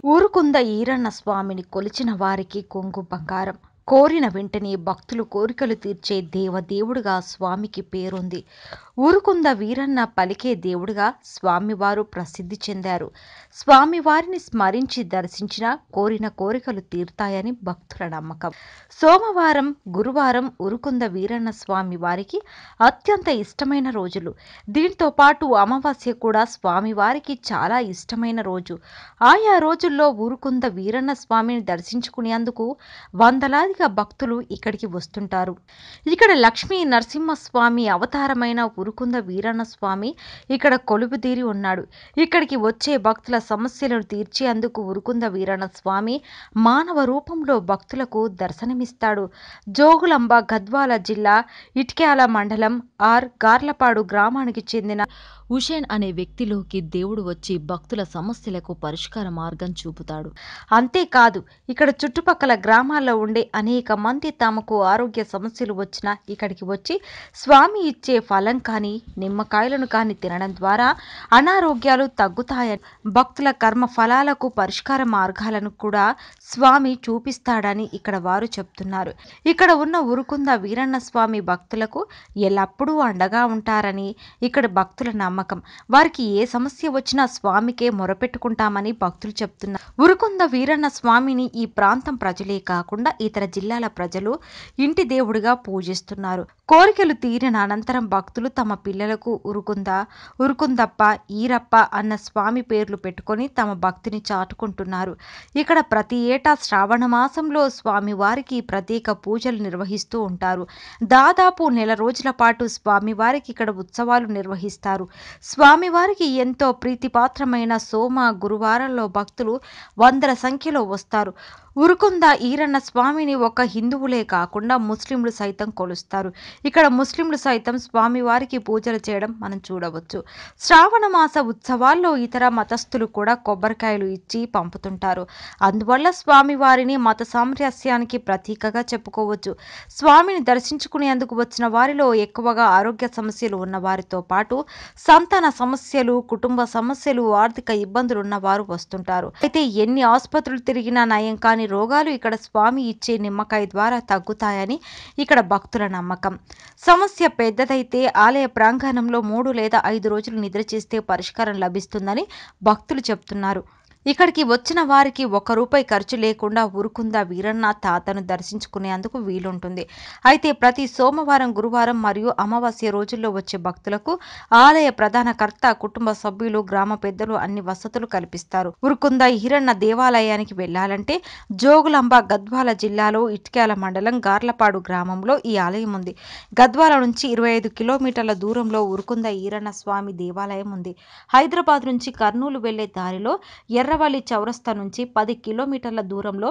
ఊరుకుంద ఈరన్న స్వామిని కొలిచిన వారికి కొంగు బంగారం కోరిన వెంటనే భక్తులు కోరికలు తీర్చే దేవదేవుడుగా స్వామికి పేరుంది ఊరుకుంద వీరన్న పలికే దేవుడుగా స్వామివారు ప్రసిద్ధి చెందారు స్వామివారిని స్మరించి దర్శించిన కోరిన కోరికలు తీరుతాయని భక్తుల నమ్మకం సోమవారం గురువారం ఉరుకుంద వీరన్న స్వామి వారికి అత్యంత ఇష్టమైన రోజులు దీంతో పాటు అమావాస్య కూడా స్వామివారికి చాలా ఇష్టమైన రోజు ఆయా రోజుల్లో ఊరుకుంద వీరన్న స్వామిని దర్శించుకునేందుకు వందలాదిగా భక్తులు ఇక్కడికి వస్తుంటారు ఇక్కడ లక్ష్మీ నరసింహస్వామి అవతారమైన ఉరుకుంద వీరన్న స్వామి ఇక్కడ కొలువుదీరి ఉన్నాడు ఇక్కడికి వచ్చే భక్తుల సమస్యలను తీర్చేందుకు ఉరుకుంద వీరన్న స్వామి మానవ రూపంలో భక్తులకు దర్శనమిస్తాడు జోగులాంబ గద్వాల జిల్లా ఇట్క్యాల మండలం ఆర్ గార్లపాడు గ్రామానికి చెందిన ఉషేన్ అనే వ్యక్తిలోకి దేవుడు వచ్చి భక్తుల సమస్యలకు పరిష్కార మార్గం చూపుతాడు అంతేకాదు ఇక్కడ చుట్టుపక్కల గ్రామాల్లో ఉండే అనేక మంది తమకు ఆరోగ్య సమస్యలు వచ్చినా ఇక్కడికి వచ్చి స్వామి ఇచ్చే ఫలం కానీ నిమ్మకాయలను కానీ తినడం ద్వారా అనారోగ్యాలు తగ్గుతాయని భక్తుల కర్మ ఫలాలకు పరిష్కార మార్గాలను కూడా స్వామి చూపిస్తాడని ఇక్కడ వారు చెప్తున్నారు ఇక్కడ ఉన్న ఉరుకుంద వీరన్న స్వామి భక్తులకు ఎల్లప్పుడూ అండగా ఉంటారని ఇక్కడ భక్తుల నమ్మకం వారికి ఏ సమస్య వచ్చినా స్వామికే మొరపెట్టుకుంటామని భక్తులు చెప్తున్నారు ఉరుకుంద వీరన్న స్వామిని ఈ ప్రాంతం ప్రజలే కాకుండా ఇతర జిల్లాల ప్రజలు ఇంటి దేవుడిగా పూజిస్తున్నారు కోరికలు తీరిన అనంతరం భక్తులు తమ పిల్లలకు ఉరుకుంద ఉరుకుందప్ప ఈరప్ప అన్న స్వామి పేర్లు పెట్టుకొని తమ భక్తిని చాటుకుంటున్నారు ఇక్కడ ప్రతి ఏటా శ్రావణ మాసంలో స్వామివారికి ప్రత్యేక పూజలు నిర్వహిస్తూ ఉంటారు దాదాపు నెల రోజుల పాటు స్వామివారికి ఇక్కడ ఉత్సవాలు నిర్వహిస్తారు స్వామివారికి ఎంతో ప్రీతిపాత్రమైన సోమ గురువారంలో భక్తులు వందల సంఖ్యలో వస్తారు ఉరుకుంద ఈరన్న స్వామిని ఒక హిందువులే కాకుండా ముస్లింలు సైతం కొలుస్తారు ఇక్కడ ముస్లింలు సైతం స్వామివారికి పూజలు చేయడం మనం చూడవచ్చు శ్రావణ మాస ఉత్సవాల్లో ఇతర మతస్థులు కూడా కొబ్బరికాయలు ఇచ్చి పంపుతుంటారు అందువల్ల స్వామివారిని మత సామరస్యానికి ప్రతీకగా చెప్పుకోవచ్చు స్వామిని దర్శించుకునేందుకు వచ్చిన వారిలో ఎక్కువగా ఆరోగ్య సమస్యలు ఉన్న వారితో పాటు సంతాన సమస్యలు కుటుంబ సమస్యలు ఆర్థిక ఇబ్బందులు ఉన్నవారు వస్తుంటారు అయితే ఎన్ని ఆసుపత్రులు తిరిగినా నయం కాని రోగాలు ఇక్కడ స్వామి ఇచ్చే నిమ్మకాయ ద్వారా తగ్గుతాయని ఇక్కడ భక్తుల నమ్మకం సమస్య పెద్దదైతే ఆలయ ప్రాంగణంలో మూడు లేదా ఐదు రోజులు నిద్ర చేస్తే పరిష్కారం లభిస్తుందని భక్తులు చెప్తున్నారు ఇక్కడికి వచ్చిన వారికి ఒక్క రూపాయి ఖర్చు లేకుండా ఉరుకుంద వీరన్న తాతను దర్శించుకునేందుకు వీలుంటుంది అయితే ప్రతి సోమవారం గురువారం మరియు అమావాస్య రోజుల్లో వచ్చే భక్తులకు ఆలయ ప్రధాన కర్త కుటుంబ సభ్యులు గ్రామ పెద్దలు అన్ని వసతులు కల్పిస్తారు ఉరుకుంద హిరన్న దేవాలయానికి వెళ్లాలంటే జోగులాంబ గద్వాల జిల్లాలో ఇట్క్యాల మండలం గార్లపాడు గ్రామంలో ఈ ఆలయం ఉంది గద్వాల నుంచి ఇరవై ఐదు కిలోమీటర్ల దూరంలో ఉరుకుంద ఈరన్న స్వామి దేవాలయం ఉంది హైదరాబాద్ నుంచి కర్నూలు వెళ్లే దారిలో ఎర్రవల్లి చౌరస్తా నుంచి పది కిలోమీటర్ల దూరంలో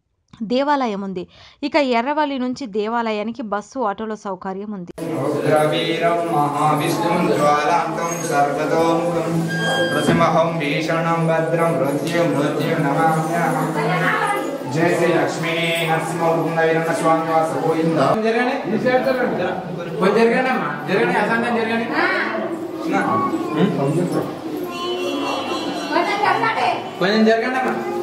దేవాలయం ఉంది ఇక ఎర్రవల్లి నుంచి దేవాలయానికి బస్సు ఆటోల సౌకర్యం ఉంది रुद्रवीरं महाविष्णुं ज्वालान्तं सर्वतोमुखं नृसिंहं भीषणं भद्रं मृत्युं मृत्युं नमाम्यहं जय श्री लक्ष्मी నరసింహ స్వామి వాస గోవింద జరగండి కొంచెం జరగండి అమ్మా జరగండి అసంగం జరగండి కొంచెం జరగండి అమ్మా